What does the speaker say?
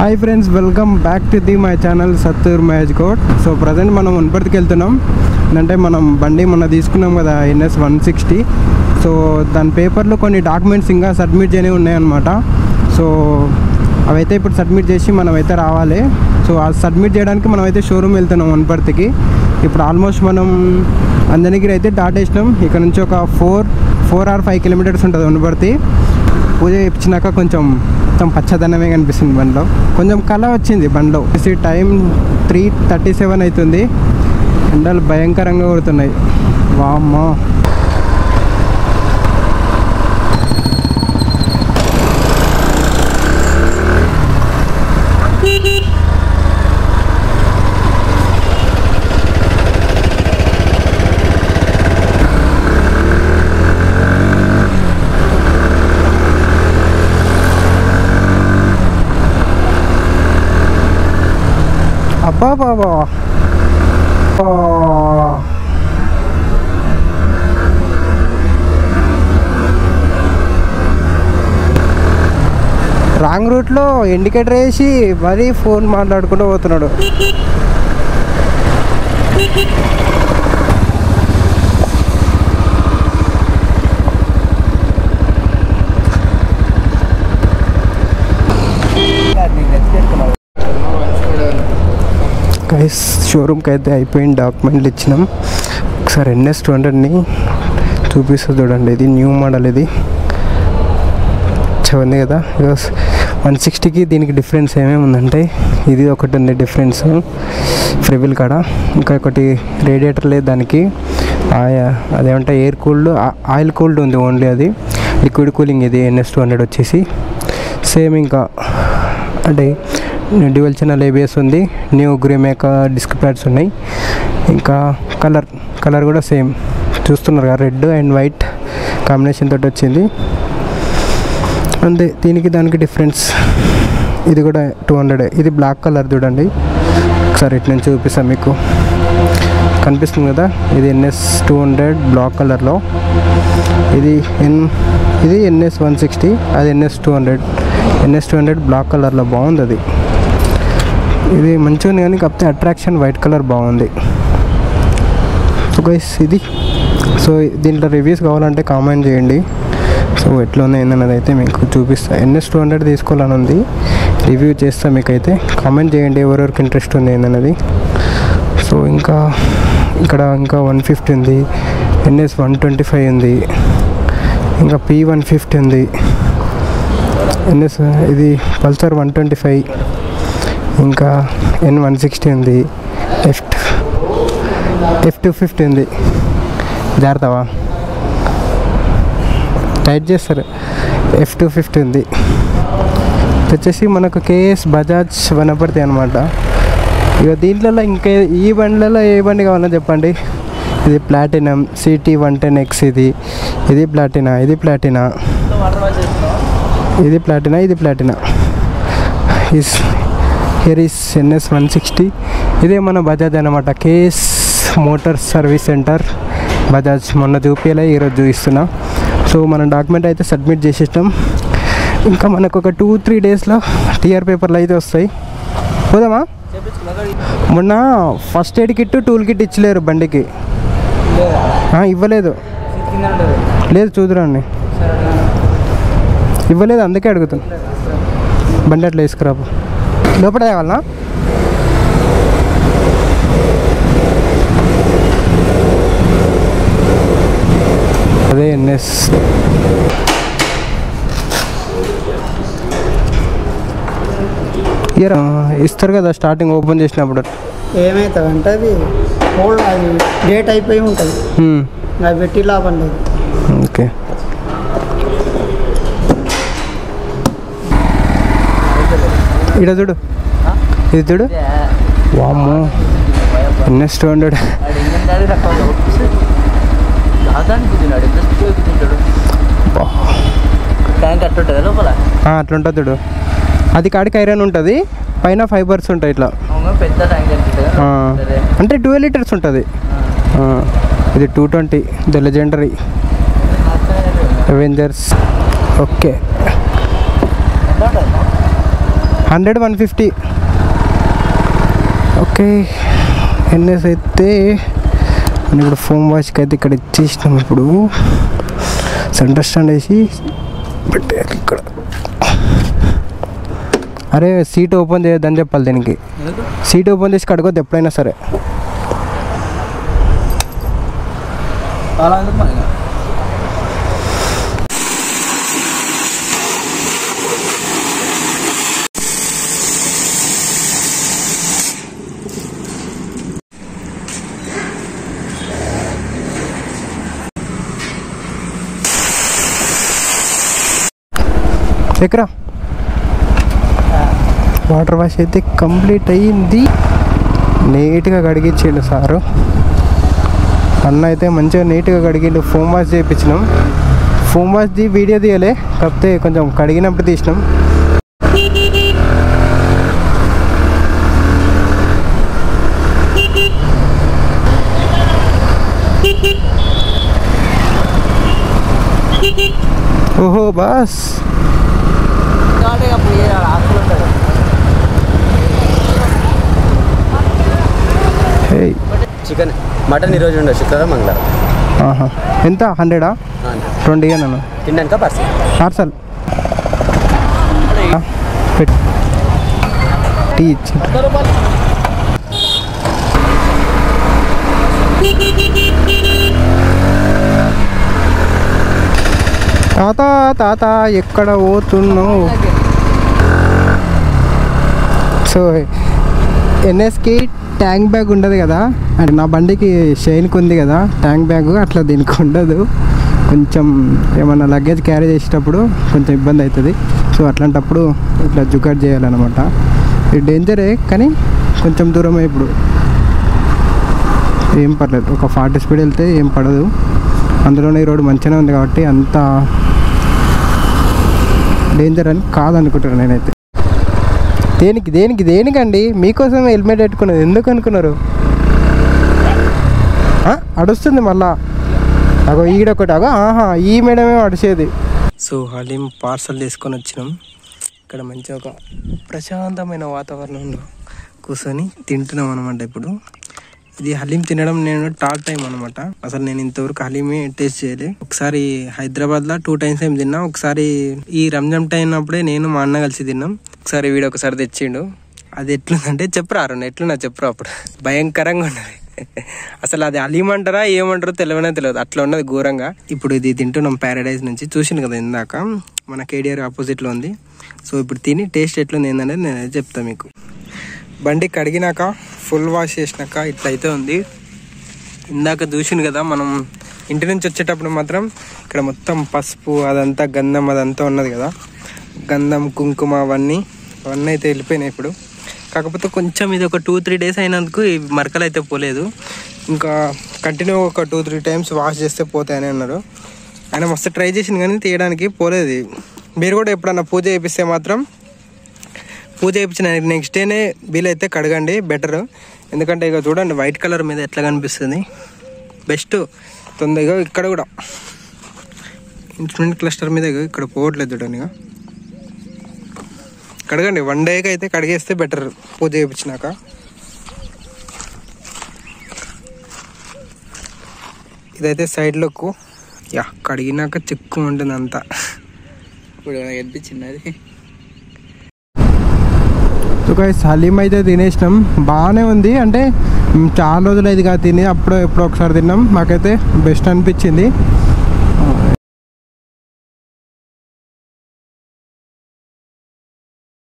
Hi friends welcome back to the my channel సత్తూర్ మ్యాజ్ కోట్ సో ప్రజెంట్ మనం వనపర్తికి వెళ్తున్నాం అంటే మనం బండి మొన్న తీసుకున్నాం కదా ఎన్ఎస్ వన్ సిక్స్టీ సో దాని పేపర్లో కొన్ని డాక్యుమెంట్స్ ఇంకా సబ్మిట్ చేయని ఉన్నాయన్నమాట సో అవైతే ఇప్పుడు సబ్మిట్ చేసి మనం అయితే రావాలి సో ఆ సబ్మిట్ చేయడానికి మనం అయితే షోరూమ్ వెళ్తున్నాం వనపర్తికి ఇప్పుడు ఆల్మోస్ట్ మనం అందరిగిరి అయితే దాటేసినాం ఇక్కడ నుంచి ఒక four four or five kilometres ఉంటుంది వనపర్తి పూజ ఇచ్చినాక కొంచెం మొత్తం పచ్చదనమే కనిపిస్తుంది బండిలో కొంచెం కళ వచ్చింది బండిలో టైం త్రీ థర్టీ సెవెన్ అవుతుంది ఎండలు భయంకరంగా కొడుతున్నాయి వామ్మో అబ్బా బాబా రాంగ్ రూట్లో ఇండికేటర్ వేసి మరీ ఫోన్ మాట్లాడుకుంటూ పోతున్నాడు గైస్ షోరూమ్కి అయితే అయిపోయింది డాక్యుమెంట్లు ఇచ్చినాం ఒకసారి ఎన్ఎస్ టూ హండ్రెడ్ని చూపిస్తుంది చూడండి ఇది న్యూ మోడల్ ఇది చెవంది కదా వన్ సిక్స్టీకి దీనికి డిఫరెన్స్ ఏమేమి ఉందంటే ఇది ఒకటి ఉంది డిఫరెన్స్ ఫ్రివిల్ కాడ ఇంకా ఒకటి రేడియేటర్ లేదు దానికి ఆ- అదేమంటే ఎయిర్ కూల్డ్ ఆయిల్ కూల్డ్ ఉంది ఓన్లీ అది లిక్విడ్ కూలింగ్ ఇది ఎన్ఎస్ టూ హండ్రెడ్ వచ్చేసి సేమ్ ఇంకా అంటే డ్యువల్ ఛానల్ ఏబిఎస్ ఉంది న్యూ గ్రీమేక డిస్క్ ప్యాడ్స్ ఉన్నాయి ఇంకా కలర్ కలర్ కూడా సేమ్ చూస్తున్నారు కదా రెడ్ అండ్ వైట్ కాంబినేషన్ తోటి వచ్చింది అంతే దీనికి దానికి డిఫరెన్స్ ఇది కూడా టూ హండ్రెడ్ ఇది బ్లాక్ కలర్ చూడండి ఒకసారి ఇటు నుంచి చూపిస్తాను మీకు కనిపిస్తుంది కదా ఇది ఎన్ఎస్ టూ హండ్రెడ్ బ్లాక్ కలర్లో ఇది ఎన్ ఇది ఎన్ఎస్ వన్ సిక్స్టీ అది NS two hundred NS two hundred black కలర్లో బాగుంది అది ఇది మంచిగా ఉంది కానీ కాకపోతే అట్రాక్షన్ వైట్ కలర్ బాగుంది సో గైస్ ఇది సో దీంట్లో రివ్యూస్ కావాలంటే కామెంట్ చేయండి సో ఎట్లా ఉంది ఏందన్నది అయితే మీకు చూపిస్తా ఎన్ఎస్ టూ హండ్రెడ్ తీసుకోవాలని ఉంది రివ్యూ చేస్తా మీకైతే కామెంట్ చేయండి ఎవరెవరికి ఇంట్రెస్ట్ ఉంది ఏందన్నది సో ఇంకా ఇక్కడ ఇంకా వన్ ఫిఫ్టీ ఉంది ఎన్ఎస్ వన్ ట్వంటీ ఫైవ్ ఉంది ఇంకా పీ వన్ ఫిఫ్టీ ఉంది ఎన్ఎస్ ఇది పల్సర్ వన్ ట్వంటీ ఫైవ్ ఇంకా ఎన్ వన్ సిక్స్టీ ఉంది ఎఫ్ ఎఫ్ టూ ఫిఫ్టీ ఉంది జాగ్రత్తవా టైట్ చేస్తారు ఎఫ్ టూ ఫిఫ్టీ ఉంది ఇది వచ్చేసి మనకు కేఎస్ బజాజ్ వనపర్తి అనమాట ఇక దీంట్లో ఇంకా ఈ బండ్లలో ఏ బండి కావాలో చెప్పండి ఇది platinum CT one ten X ఇది ఇది ప్లాటినా ఇది ప్లాటినా ఇది ప్లాటినా ఇది Platina is here is NS one sixty ఇదే మన బజాజ్ అనమాట KS motor service centre Bajaj మొన్న చూపించలే ఈరోజు చూపిస్తున్నా సో మన డాక్యుమెంట్ అయితే సబ్మిట్ చేసేసాం ఇంకా మనకు ఒక టూ త్రీ డేస్లో టీఆర్ పేపర్లు అయితే వస్తాయి పోదామా మొన్న first aid kit tool kit ఇచ్చలేరు బండికి ఆ, ఇవ్వలేదు లేదు చూదురండి ఇవ్వలేదు అందుకే అడుగుతాను బండి అట్లా వేసుకురాపు లోపల తేవాలనా అదే ఎన్ఎస్ ఇయర్ ఇస్తారు కదా స్టార్టింగ్ ఓపెన్ చేసినప్పుడు ఏమవుతుంది అంటే అది హోల్డ్ అది డేట్ అయిపోయి ఉంటుంది హ్మ్. అది పెట్టి లాభం లేదు ఓకే ఇడ చూడు ఇది చూడు వామ్మో ఎన్ఎస్ టూ హండ్రెడ్ ట్యాంక్ అట్టుంటుంది లోపల అట్లా ఉంటుంది చూడు అది కాడికి ఐరన్ ఉంటుంది పైన ఫైబర్స్ ఉంటాయి ఇట్లా అవును పెద్ద ట్యాంక్ అనిపిస్తుంది ఆ, అంటే ట్వెల్వ్ లీటర్స్ ఉంటుంది ఆ, ఇది two twenty the legendary Avengers okay ఎంత ఉంటుంది hundred one fifty okay NS అయితే మనం ఇప్పుడు ఫోన్ వాష్కి అయితే ఇక్కడ ఇచ్చేసినాం ఇప్పుడు సెంటర్ స్టాండ్ వేసి పెట్టేయాలి ఇక్కడ అరే సీట్ ఓపెన్ చేయొద్దని చెప్పాలి దీనికి ఎందుకు సీట్ ఓపెన్ చేసి కడగొద్దు ఎప్పుడైనా సరే అలా ఎందుకు మరి ఇక? ఎక్కరా వాటర్ వాష్ అయితే కంప్లీట్ అయ్యింది నీట్గా కడిగించిండు సారు అన్న అయితే మంచిగా నీట్గా కడిగిండు ఫోమ్ వాష్ చేయించినాం ఫోమ్ వాష్ది వీడియో తీయలే కాకపోతే కొంచెం కడిగినప్పుడు తీసినాం ఓహో బాస్ కాబట్టి ఇక పోయి ఆడ ఆకులు ఉంటాయి హే చికెన్ మటన్ ఈరోజు ఉండదు శుక్రవారం మంగళవారం ఆహా ఎంత హండ్రెడా ఆ, రెండు ఇయ్యను తినడానిక పర్సన్ పార్సల్ పెట్ టీ ఇచ్చి తాత తాత ఎక్కడ పోతున్నావు సో ఎన్ఎస్కి ట్యాంక్ బ్యాగ్ ఉండదు కదా అంటే నా బండికి షైన్కి ఉంది కదా ట్యాంక్ బ్యాగ్ అట్లా దీనికి ఉండదు కొంచెం ఏమన్నా లగేజ్ క్యారీ చేసేటప్పుడు కొంచెం ఇబ్బంది అవుతుంది సో అట్లాంటప్పుడు ఇట్లా జుగాడ్ చేయాలన్నమాట ఇది డేంజరే కానీ కొంచెం దూరమే ఇప్పుడు ఏం పర్లేదు ఒక ఫార్టీ స్పీడ్ వెళ్తే ఏం పడదు అందులోనే ఈ రోడ్డు మంచిగానే ఉంది కాబట్టి అంత డేంజర్ అని కాదనుకుంటున్నాను నేనైతే దేనికి దేనికి దేనికండి మీకోసం హెల్మెట్ పెట్టుకున్నది ఎందుకు అనుకున్నారు ఆ, అడుస్తుంది మళ్ళా అగో ఈడొకటి అగో ఆహా ఈ మేడమే అడిచేది సో హలీం పార్సల్ తీసుకొని వచ్చినాం ఇక్కడ మంచిగా ఒక ప్రశాంతమైన వాతావరణంలో కూర్చొని తింటున్నాం అనమాట ఇప్పుడు ఇది హలీం తినడం నేను టాప్ టైం అనమాట అసలు నేను ఇంతవరకు హలీమే టేస్ట్ చేయలే ఒకసారి హైదరాబాద్ లో టూ టైమ్స్ ఏం తిన్నా ఒకసారి ఈ రంజాన్ టైం అప్పుడే నేను మా అన్న కలిసి తిన్నాం ఒకసారి వీడు ఒకసారి తెచ్చిండు అది ఎట్లుందంటే చెప్పురా అరుణ్ ఎట్లున్నా చెప్పురా అప్పుడు భయంకరంగా ఉన్నది అసలు అది హలీం అంటారా ఏమంటారో తెలియనే తెలియదు అట్లా ఉన్నది ఘోరంగా ఇప్పుడు ఇది తింటున్నాం ప్యారడైజ్ నుంచి చూసిండు కదా ఇందాక మన కేడిఆర్ ఆపోజిట్లో ఉంది సో ఇప్పుడు తిని టేస్ట్ ఎట్లుంది ఏందనేది నేను చెప్తాను మీకు బండి కడిగినాక ఫుల్ వాష్ చేసినాక ఇట్లయితే ఉంది ఇందాక చూసిండు కదా మనం ఇంటి నుంచి వచ్చేటప్పుడు మాత్రం ఇక్కడ మొత్తం పసుపు అదంతా గంధం అదంతా ఉన్నది కదా గంధం కుంకుమ అవన్నీ అవన్నీ అయితే వెళ్ళిపోయినాయి ఇప్పుడు కాకపోతే కొంచెం ఇది ఒక టూ త్రీ డేస్ అయినందుకు ఈ మరకలు అయితే పోలేదు ఇంకా కంటిన్యూ ఒక టూ త్రీ టైమ్స్ వాష్ చేస్తే పోతాయని అన్నారు ఆయన మస్తు ట్రై చేసింది కానీ తీయడానికి పోలేదు ఇది. మీరు కూడా ఎప్పుడన్నా పూజ చేపిస్తే మాత్రం పూజ చేయించిన నెక్స్ట్ డేనే వీలైతే కడగండి బెటర్ ఎందుకంటే ఇక చూడండి వైట్ కలర్ మీద ఎట్లా కనిపిస్తుంది బెస్ట్ తొందరగా ఇక్కడ కూడా ఇన్స్ట్రుమెంట్ క్లస్టర్ మీద ఇగో ఇక్కడ పోవట్లేదు చూడండి ఇక కడగండి వన్ డేకి అయితే కడిగేస్తే బెటర్ పూజ చేయించినాక ఇదైతే సైడ్ లుక్ యా కడిగినాక చిక్కు ఉంటుంది అంతా ఇప్పుడు నాకు అనిపించింది అది సో గైస్ హలీం అయితే తినేసినాం బాగానే ఉంది అంటే మ్, చాలా రోజులు ఇది కాదు తిని అప్పుడు ఎప్పుడో ఒకసారి తిన్నాం మాకైతే బెస్ట్ అనిపించింది